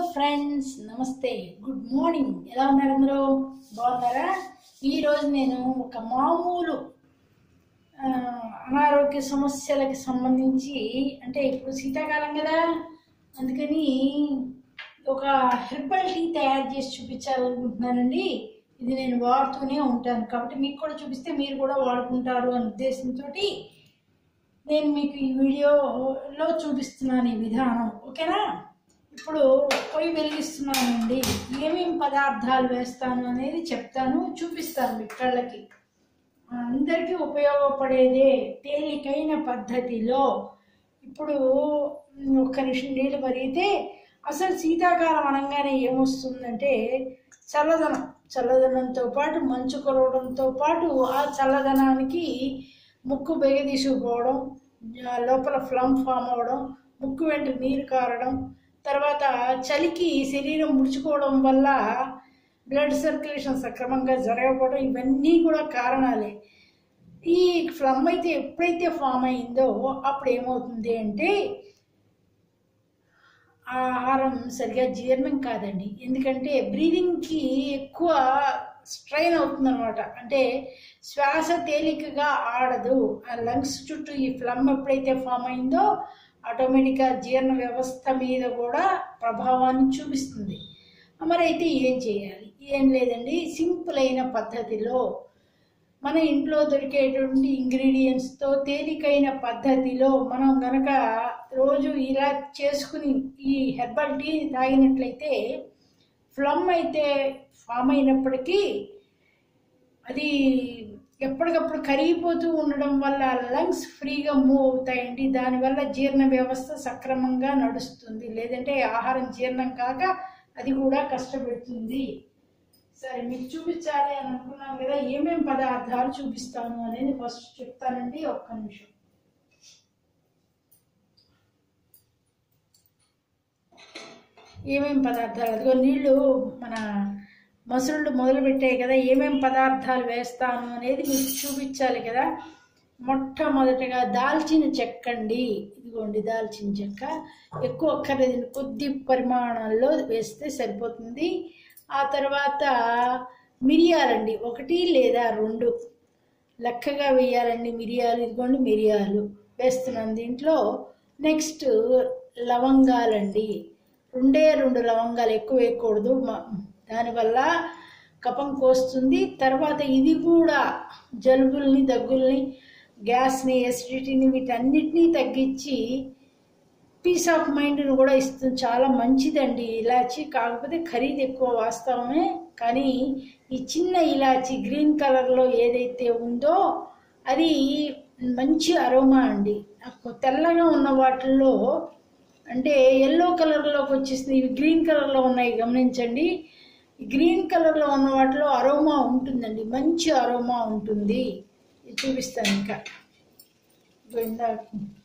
friends నమస్తే good morning ఎలా ఉన్నారు అందరూ బాగున్నారా ఈరోజు నేను ఒక మామూలు ఆ, అనారోగ్య సమస్యలకి సంబంధించి అంటే ఇప్పుడు శీతాకాలం కదా అందుకని ఒక హెర్బల్ టీ తయారు చేసి చూపించాలనుకుంటున్నానండి ఇది నేను వాడుతూనే ఉంటాను కాబట్టి మీకు కూడా చూపిస్తే మీరు కూడా వాడుకుంటారు అనే ఉద్దేశంతో నేను మీకు ఈ వీడియోలో చూపిస్తున్నాను ఈ విధానం ఓకేనా ఇప్పుడు పొయ్యి వెలిగిస్తున్నానండి ఏమేమి పదార్థాలు వేస్తాను అనేది చెప్తాను చూపిస్తాను మీ కళ్ళకి అందరికీ ఉపయోగపడేదే తేలికైన పద్ధతిలో ఇప్పుడు ఒక్క నిమిషం నీళ్ళు మరిగితే అసలు శీతాకాలం అనగానే ఏమొస్తుందంటే చల్లదనం చల్లదనంతో పాటు మంచు కురవడంతో పాటు ఆ చల్లదనానికి ముక్కు బెగ తీసుకుపోవడం ఆ లోపల ఫ్లమ్ ఫామ్ అవ్వడం ముక్కు వెంట నీరు కారడం తర్వాత చలికి శరీరం ముడుచుకోవడం వల్ల బ్లడ్ సర్క్యులేషన్ సక్రమంగా జరగకపోవడం ఇవన్నీ కూడా కారణాలే ఈ ఫ్లమ్ అయితే ఎప్పుడైతే ఫామ్ అయిందో అప్పుడు ఏమవుతుంది అంటే ఆ ఆహారం సరిగా జీర్ణం కాదండి ఎందుకంటే బ్రీదింగ్కి ఎక్కువ స్ట్రైన్ అవుతుంది అనమాట అంటే శ్వాస తేలికగా ఆడదు ఆ లంగ్స్ చుట్టూ ఈ ఫ్లమ్ ఎప్పుడైతే ఫామ్ అయిందో ఆటోమేటిక్గా జీర్ణ వ్యవస్థ మీద కూడా ప్రభావాన్ని చూపిస్తుంది మరి అయితే ఏం చేయాలి ఏం లేదండి సింపుల్ అయిన పద్ధతిలో మన ఇంట్లో దొరికేటువంటి ఇంగ్రీడియంట్స్తో తేలికైన పద్ధతిలో మనం గనక రోజు ఇలా చేసుకుని ఈ హెర్బల్ టీ తాగినట్లయితే ఫ్లమ్ అయితే ఫామ్ అయినప్పటికీ అది ఎప్పటికప్పుడు కరిగిపోతూ ఉండడం వల్ల లంగ్స్ ఫ్రీగా మూవ్ అవుతాయండి దానివల్ల జీర్ణ వ్యవస్థ సక్రమంగా నడుస్తుంది లేదంటే ఆహారం జీర్ణం కాక అది కూడా కష్టపెడుతుంది సరే మీకు చూపించాలి అని అనుకున్నాం కదా ఏమేం పదార్థాలు చూపిస్తాను అనేది ఫస్ట్ చెప్తానండి ఒక్క నిమిషం ఏమేం పదార్థాలు అదిగో నీళ్ళు మన మసుళ్ళు మొదలు పెట్టాయి కదా ఏమేం పదార్థాలు వేస్తాను అనేది మీకు చూపించాలి కదా మొట్టమొదటగా దాల్చిన చెక్క అండి ఇదిగోండి దాల్చిన చెక్క ఎక్కువ అక్కర్లేదు కొద్ది పరిమాణాల్లో వేస్తే సరిపోతుంది ఆ తర్వాత మిరియాలండి ఒకటి లేదా రెండు లెక్కగా వేయాలండి మిరియాలు ఇదిగోండి మిరియాలు వేస్తున్నాను దీంట్లో నెక్స్ట్ లవంగాలండి రెండే రెండు లవంగాలు ఎక్కువ వేయకూడదు మ- దానివల్ల కఫం కోస్తుంది తర్వాత ఇది కూడా జలుబుల్ని దగ్గుల్ని గ్యాస్ని ఎసిడిటీని వీటన్నిటినీ తగ్గించి పీస్ ఆఫ్ మైండ్ని కూడా ఇస్తుంది చాలా మంచిదండి ఇలాచి కాకపోతే ఖరీదు ఎక్కువ వాస్తవమే కానీ ఈ చిన్న ఇలాచి గ్రీన్ కలర్లో ఏదైతే ఉందో అది మంచి అరోమా అండి నాకు తెల్లగా ఉన్న వాటిల్లో అంటే ఎల్లో కలర్లోకి వచ్చేసింది ఇవి గ్రీన్ కలర్లో ఉన్నాయి గమనించండి ఈ గ్రీన్ కలర్లో ఉన్న వాటిలో అరోమా ఉంటుందండి మంచి అరోమా ఉంటుంది ఇది చూపిస్తాను ఇంకా ఇదిగో ఇందాక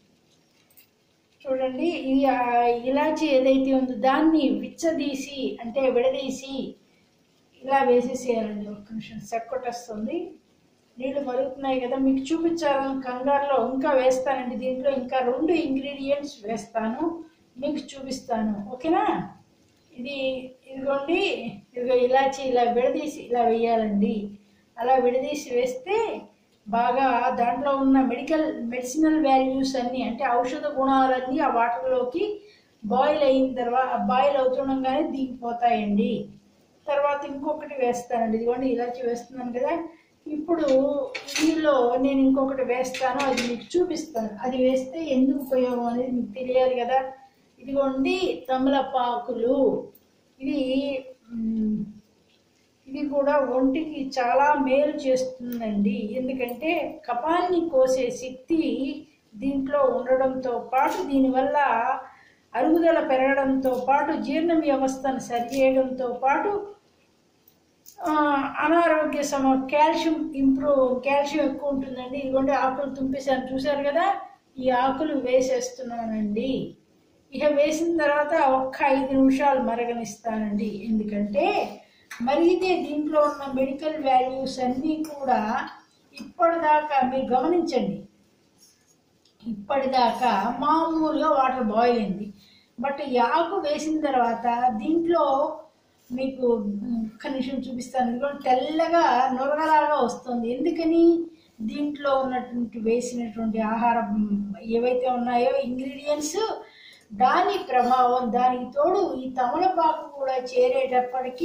చూడండి ఈ ఆ ఇలాచి ఏదైతే ఉందో దాన్ని విచ్చదీసి అంటే విడదీసి ఇలా వేసేసేయాలండి ఒక్క నిమిషం సెక్కొట్టేస్తుంది నీళ్లు మరుగుతున్నాయి కదా మీకు చూపించాలని కంగారులో ఇంకా వేస్తానండి దీంట్లో ఇంకా రెండు ఇంగ్రీడియంట్స్ వేస్తాను మీకు చూపిస్తాను ఓకేనా ఇది ఇదిగోండి ఇదిగో ఇలాచి ఇలా విడదీసి ఇలా వేయాలండి అలా విడదీసి వేస్తే బాగా దాంట్లో ఉన్న మెడికల్ మెడిసినల్ వాల్యూస్ అన్నీ అంటే ఔషధ గుణాలన్నీ ఆ వాటర్లోకి బాయిల్ అయిన తర్వాత బాయిల్ అవుతుండగానే దిగిపోతాయండి తర్వాత ఇంకొకటి వేస్తానండి ఇదిగోండి ఇలాచి వేస్తున్నాను కదా ఇప్పుడు ఇందులో నేను ఇంకొకటి వేస్తాను అది మీకు చూపిస్తాను అది వేస్తే ఎందుకు ఉపయోగం అనేది మీకు తెలియాలి కదా ఇదిగోండి తమలపాకులు ఇది మ్, ఇది కూడా ఒంటికి చాలా మేలు చేస్తుందండి ఎందుకంటే కపాన్ని కోసే శక్తి దీంట్లో ఉండడంతో పాటు దీనివల్ల అరుగుదల పెరగడంతో పాటు జీర్ణ వ్యవస్థను సరిచేయడంతో పాటు ఆ, అనారోగ్య సమ కాల్షియం ఇంప్రూవ్ కాల్షియం ఎక్కువ ఉంటుందండి ఇదిగోండి ఆకులు తుంపేశాను చూశారు కదా ఈ ఆకులు వేసేస్తున్నానండి ఇక వేసిన తర్వాత ఒక్క ఐదు నిమిషాలు మరగనిస్తానండి ఎందుకంటే మరిగితే దీంట్లో ఉన్న మెడికల్ వాల్యూస్ అన్నీ కూడా ఇప్పటిదాకా మీరు గమనించండి ఇప్పటిదాకా మామూలుగా వాటర్ బాయిల్ అయింది బట్ ఈ ఆకు వేసిన తర్వాత దీంట్లో మీకు ఒక్క నిమిషం చూపిస్తాను ఇదిగోండి తెల్లగా నొరగలాగా వస్తుంది ఎందుకని దీంట్లో ఉన్నటువంటి వేసినటువంటి ఆహారం ఏవైతే ఉన్నాయో ఇంగ్రీడియంట్స్ దాని ప్రభావం దానికి తోడు ఈ తమలపాకు కూడా చేరేటప్పటికీ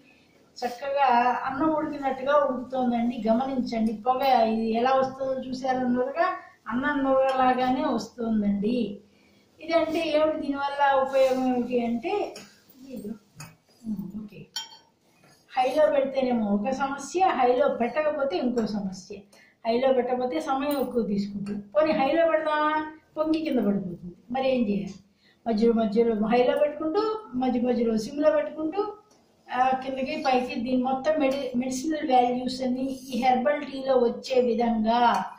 చక్కగా అన్నం ఉడికినట్టుగా ఉడుకుతోందండి గమనించండి పొగ ఇది ఎలా వస్తుందో చూసారు నురగా అన్నం నురగలాగానే వస్తుందండి ఇదంటే ఏమిటి దీనివల్ల ఉపయోగం ఏమిటి అంటే ఇది ఉమ్, ఓకే హైలో పెడితేనేమో ఒక సమస్య హైలో పెట్టకపోతే ఇంకో సమస్య హైలో పెట్టకపోతే సమయం ఎక్కువ తీసుకుంటుంది పోనీ హైలో పెడదామా పొంగి కింద పడిపోతుంది మరి ఏం చేయాలి మధ్యలో మధ్యలో హైలో పెట్టుకుంటూ మధ్య మధ్యలో సిమ్లో పెట్టుకుంటూ ఆ, కిందకి పైకి దీని మొత్తం మెడి మెడిసినల్ వాల్యూస్ అన్ని ఈ హెర్బల్ టీలో వచ్చే విధంగా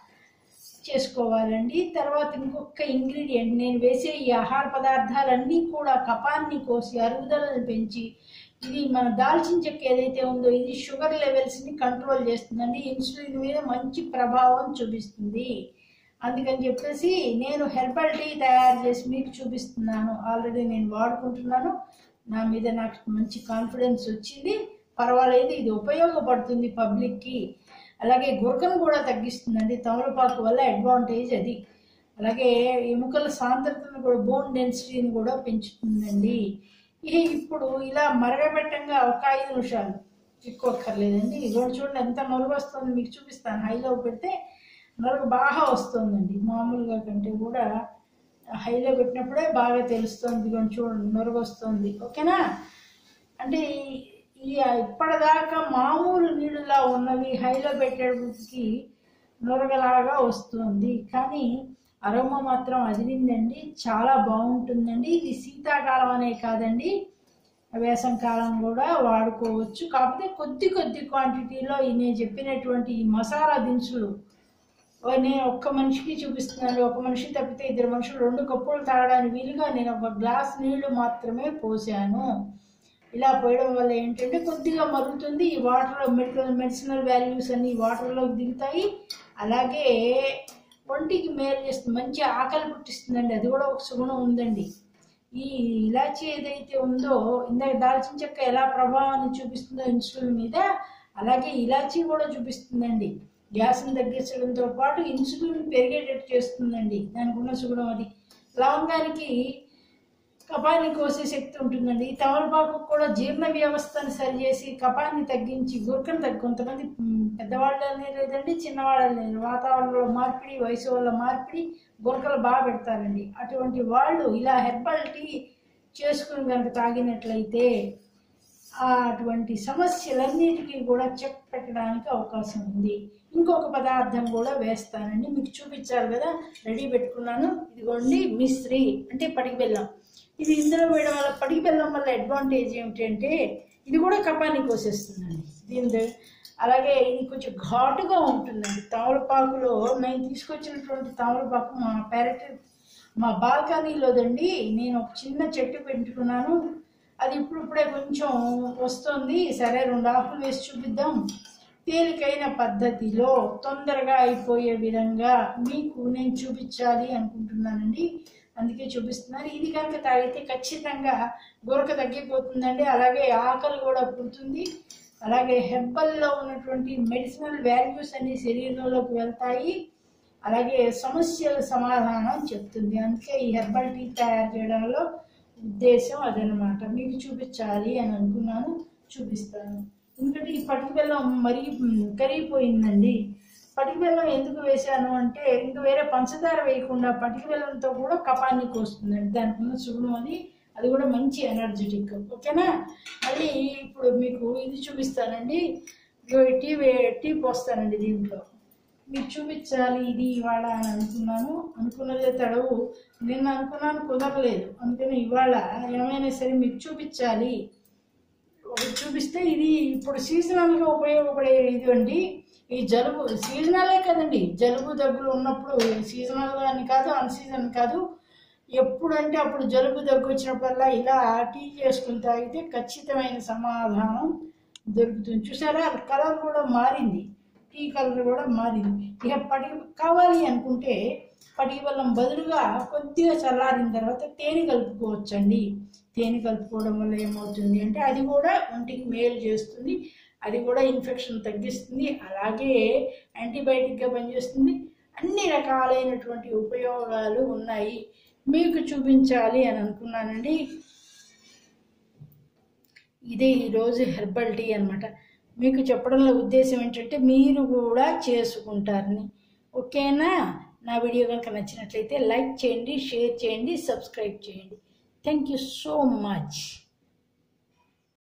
చేసుకోవాలండి తర్వాత ఇంకొక ఇంగ్రీడియంట్ నేను వేసే ఈ ఆహార పదార్థాలన్నీ కూడా కపాన్ని కోసి అరుగుదలను పెంచి ఇది మన దాల్చిన చెక్క ఏదైతే ఉందో ఇది షుగర్ లెవెల్స్ని కంట్రోల్ చేస్తుందండి ఇన్సులిన్ మీద మంచి ప్రభావం చూపిస్తుంది అందుకని చెప్పేసి నేను హెర్బల్ టీ తయారు చేసి మీకు చూపిస్తున్నాను ఆల్రెడీ నేను వాడుకుంటున్నాను నా మీద నాకు మంచి కాన్ఫిడెన్స్ వచ్చింది పర్వాలేదు ఇది ఉపయోగపడుతుంది పబ్లిక్కి అలాగే గురకను కూడా తగ్గిస్తుందండి తమలపాకు వల్ల అడ్వాంటేజ్ అది అలాగే ఎముకల సాంద్రతను కూడా బోన్ డెన్సిటీని కూడా పెంచుతుందండి ఇది ఇప్పుడు ఇలా మరగబెట్టంగా ఒక ఐదు నిమిషాలు ఎక్కువ అక్కర్లేదండి ఇదిగోండి చూడండి ఎంత నలుగు వస్తుంది మీకు చూపిస్తాను హైలో పెడితే నలుగు బాగా వస్తుందండి మామూలుగా కంటే కూడా హైలో పెట్టినప్పుడే బాగా తెలుస్తుంది ఇదిగోండి చూడండి నొరుగు వస్తుంది ఓకేనా అంటే ఈ- ఈ ఇప్పటిదాకా మామూలు నీళ్ళలా ఉన్నవి హైలో పెట్టేటికి నొరగలాగా వస్తుంది కానీ అరోమా మాత్రం అదిరిందండి చాలా బాగుంటుందండి ఇది శీతాకాలం అనే కాదండి వేసం కాలం కూడా వాడుకోవచ్చు కాకపోతే కొద్ది కొద్ది క్వాంటిటీలో ఈ నేను చెప్పినటువంటి ఈ మసాలా దినుసులు ఓ నేను ఒక్క మనిషికి చూపిస్తున్నాను ఒక మనిషి తప్పితే ఇద్దరు మనుషులు రెండు కప్పులు తాగడానికి వీలుగా నేను ఒక గ్లాస్ నీళ్లు మాత్రమే పోసాను ఇలా పోయడం వల్ల ఏంటంటే కొద్దిగా మరుగుతుంది ఈ వాటర్ మెడికల్ మెడిసినల్ వాల్యూస్ అన్ని ఈ వాటర్లోకి దిగుతాయి అలాగే ఒంటికి మేలు చేస్తుంది మంచి ఆకలి పుట్టిస్తుందండి అది కూడా ఒక సుగుణం ఉందండి ఈ ఇలాచీ ఏదైతే ఉందో ఇందాక దాల్చిన చెక్క ఎలా ప్రభావాన్ని చూపిస్తుందో ఇన్సులిన్ మీద అలాగే ఇలాచీ కూడా చూపిస్తుందండి గ్యాస్ని తగ్గించడంతో పాటు ఇన్సులిన్ పెరిగేటట్టు చేస్తుందండి దానికి ఉన్న సుగుణం అది లవంగానికి కపాన్ని కోసే శక్తి ఉంటుందండి ఈ తమలపాకు కూడా జీర్ణ వ్యవస్థను సరిచేసి కపాన్ని తగ్గించి గురకను తగ్గి కొంతమంది మ్, పెద్దవాళ్ళనే లేదండి చిన్నవాళ్ళనే వాతావరణంలో మార్పిడి వయసు వల్ల మార్పిడి గురకలు బాగా పెడతారండి అటువంటి వాళ్ళు ఇలా హెర్బల్ టీ చేసుకుని కనుక తాగినట్లయితే ఆ అటువంటి సమస్యలన్నిటికీ కూడా చెక్ పెట్టడానికి అవకాశం ఉంది ఇంకొక పదార్థం కూడా వేస్తానండి మీకు చూపించాలి కదా రెడీ పెట్టుకున్నాను ఇదిగోండి మిశ్రీ అంటే పడికి బెల్లం ఇది ఇందులో వేయడం వల్ల పడికి బెల్లం వల్ల అడ్వాంటేజ్ ఏమిటంటే ఇది కూడా కపాన్ని కోసేస్తుందండి దీని అలాగే ఇది కొంచెం ఘాటుగా ఉంటుందండి తమలపాకులో నేను తీసుకొచ్చినటువంటి తమలపాకు మా పెరటి మా బాల్కనీలోదండి నేను ఒక చిన్న చెట్టు పెట్టుకున్నాను అది ఇప్పుడు ఇప్పుడే కొంచెం వస్తుంది సరే రెండు ఆకులు వేసి చూపిద్దాం తేలికైన పద్ధతిలో తొందరగా అయిపోయే విధంగా మీకు నేను చూపించాలి అనుకుంటున్నానండి అందుకే చూపిస్తున్నాను ఇది కనుక తాగితే ఖచ్చితంగా గురక తగ్గిపోతుందండి అలాగే ఆకలి కూడా పుడుతుంది అలాగే హెర్బల్లో ఉన్నటువంటి మెడిసినల్ వాల్యూస్ అన్ని శరీరంలోకి వెళ్తాయి అలాగే సమస్యల సమాధానం చెప్తుంది అందుకే ఈ హెర్బల్ టీ తయారు చేయడంలో ఉద్దేశం అదనమాట మీకు చూపించాలి అని అనుకున్నాను చూపిస్తాను ఎందుకంటే ఈ పటికి బెల్లం మరీ మ్, కరిగిపోయిందండి పటికి బెల్లం ఎందుకు వేశాను అంటే ఇంక వేరే పంచదార వేయకుండా పటికి బెల్లంతో కూడా కపాన్ని కోస్తుందండి దానికి ఉన్న సుగుణం అది అది కూడా మంచి ఎనర్జెటిక్ ఓకేనా మళ్ళీ ఇప్పుడు మీకు ఇది చూపిస్తానండి ఇదిగో ఈ టీ వే- టీ పోస్తానండి దీంట్లో మీకు చూపించాలి ఇది ఇవాళ అని అనుకున్నాను అనుకున్నదే తడవు నిన్న అనుకున్నాను కుదరలేదు అందుకని ఇవాళ ఏమైనా సరే మీకు చూపించాలి ఒకటి చూపిస్తే ఇది ఇప్పుడు సీజనల్గా ఉపయోగపడే ఇది అండి ఈ జలుబు సీజనలే కదండి జలుబు దగ్గులు ఉన్నప్పుడు సీజనల్ అని కాదు అన్ సీజన్ కాదు ఎప్పుడంటే అప్పుడు జలుబు దగ్గు వచ్చినప్పుడల్లా ఇలా టీ చేసుకుని తాగితే ఖచ్చితమైన సమాధానం దొరుకుతుంది చూసారా కలర్ కూడా మారింది టీ కలర్ కూడా మారింది ఇక పడి కావాలి అనుకుంటే పటిక బెల్లం బదులుగా కొద్దిగా చల్లారిన తర్వాత తేనె కలుపుకోవచ్చండి తేనె కలుపుకోవడం వల్ల ఏమవుతుంది అంటే అది కూడా ఒంటికి మేలు చేస్తుంది అది కూడా ఇన్ఫెక్షన్ తగ్గిస్తుంది అలాగే యాంటీబయాటిక్గా పనిచేస్తుంది అన్ని రకాలైనటువంటి ఉపయోగాలు ఉన్నాయి మీకు చూపించాలి అని అనుకున్నానండి ఇదే ఈరోజు హెర్బల్ టీ అనమాట మీకు చెప్పడంలో ఉద్దేశం ఏంటంటే మీరు కూడా చేసుకుంటారని ఓకేనా నా వీడియో కనుక నచ్చినట్లయితే లైక్ చేయండి షేర్ చేయండి సబ్స్క్రైబ్ చేయండి థ్యాంక్ యూ సో మచ్